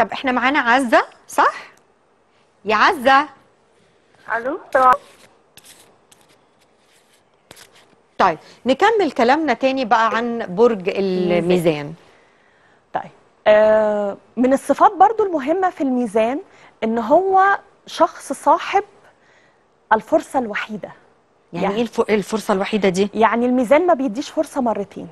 طب احنا معانا عزه صح يا عزه الو طبعا طيب نكمل كلامنا تاني بقى عن برج الميزان طيب آه من الصفات برضو المهمة في الميزان ان هو شخص صاحب الفرصة الوحيدة يعني, يعني- ايه الف- الفرصه الوحيده دي يعني الميزان ما بيديش فرصة مرتين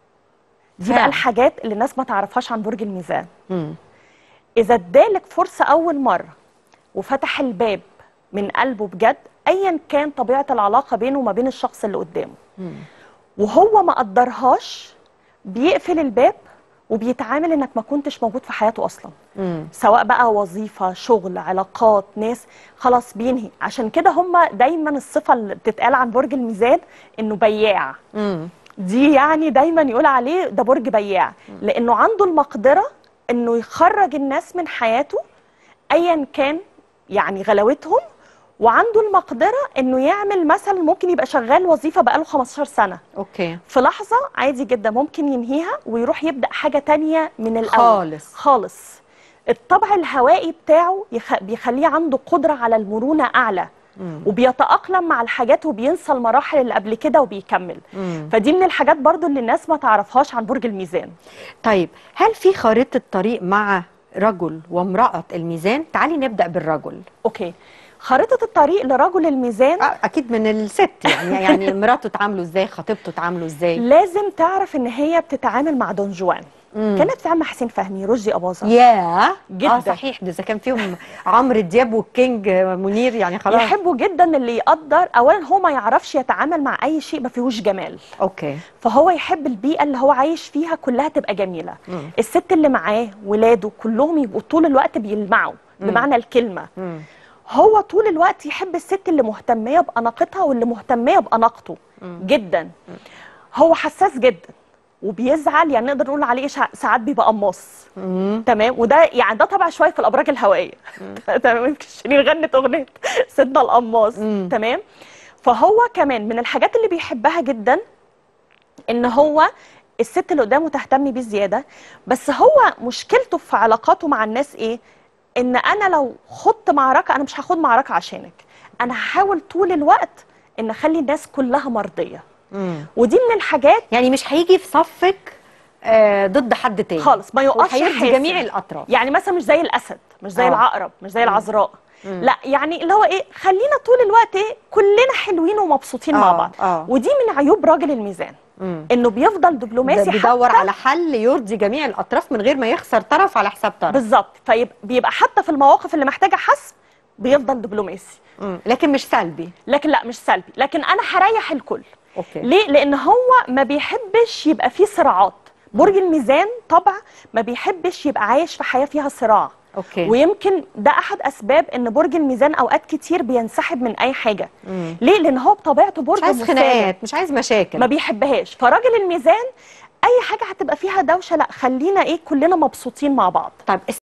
دي فعلا. بقى الحاجات اللي الناس ما تعرفهاش عن برج الميزان مم. اذا ادالك فرصة اول مرة وفتح الباب من قلبه بجد ايا كان طبيعة العلاقة بينه وما بين الشخص اللي قدامه مم. وهو ما قدرهاش بيقفل الباب وبيتعامل انك ما كنتش موجود في حياته اصلا مم. سواء بقى وظيفة شغل علاقات ناس خلاص بينهي عشان كده هم دايما الصفة اللي بتتقال عن برج الميزان انه بياع مم. دي يعني دايما يقول عليه ده برج بياع لانه عنده المقدرة انه يخرج الناس من حياته ايا كان يعني غلاوتهم وعنده المقدرة انه يعمل مثلا ممكن يبقى شغال وظيفة بقاله 15 سنة اوكي في لحظة عادي جدا ممكن ينهيها ويروح يبدأ حاجة تانية من الأول خالص. خالص الطبع الهوائي بتاعه يخ... بيخليه عنده قدرة على المرونة أعلى مم. وبيتأقلم مع الحاجات وبينسى المراحل اللي قبل كده وبيكمل مم. فدي من الحاجات برضو اللي الناس ما تعرفهاش عن برج الميزان طيب هل في خريطه طريق مع رجل وامراه الميزان تعالي نبدا بالرجل أوكي خريطة الطريق لرجل الميزان آه، اكيد من الست يعني يعني مراته تعامله ازاي خطيبته تعامله ازاي لازم تعرف ان هي بتتعامل مع دون جوان مم. كانت بتتعامل مع حسين فهمي رشدي أباظة ياه جداً. اه صحيح ده اذا كان فيهم عمرو دياب والكينج منير يعني خلاص يحبوا جدا اللي يقدر اولا هو ما يعرفش يتعامل مع اي شيء ما فيهوش جمال اوكي فهو يحب البيئه اللي هو عايش فيها كلها تبقى جميله مم. الست اللي معاه ولاده كلهم يبقوا طول الوقت بيلمعوا بمعنى الكلمه مم. هو طول الوقت يحب الست اللي مهتميه باناقتها واللي مهتميه باناقته جدا هو حساس جدا وبيزعل يعني نقدر نقول عليه شع- ساعات بيبقى قماص مم. تمام وده يعني ده طبع شويه في الابراج الهوائيه تمام يمكن شيرين غنت اغنيه سيدنا القماص مم. تمام فهو كمان من الحاجات اللي بيحبها جدا ان هو الست اللي قدامه تهتم بيه زياده بس هو مشكلته في علاقاته مع الناس ايه ان انا لو خدت معركه انا مش هاخد معركه عشانك انا هحاول طول الوقت ان اخلي الناس كلها مرضيه مم. ودي من الحاجات يعني مش هيجي في صفك آه ضد حد تاني خالص ما يقفش وهيرضي حاسم. جميع الاطراف يعني مثلا مش زي الاسد مش زي آه. العقرب مش زي العذراء لا يعني اللي هو ايه خلينا طول الوقت ايه كلنا حلوين ومبسوطين مع آه، بعض آه. ودي من عيوب راجل الميزان مم. انه بيفضل دبلوماسي ده بيدور حتى على حل يرضي جميع الاطراف من غير ما يخسر طرف على حساب طرف بالظبط فبيبقى حتى في المواقف اللي محتاجه حسم بيفضل دبلوماسي مم. لكن مش سلبي لكن لا مش سلبي لكن انا هريح الكل اوكي ليه لان هو ما بيحبش يبقى فيه صراعات برج الميزان طبع ما بيحبش يبقى عايش في حياه فيها صراع اوكي ويمكن ده احد اسباب ان برج الميزان اوقات كتير بينسحب من اي حاجه مم. ليه لان هو بطبيعته برج مش عايز مسالم. خناقات مش عايز مشاكل ما بيحبهاش فراجل الميزان اي حاجه هتبقى فيها دوشه لا خلينا ايه كلنا مبسوطين مع بعض طيب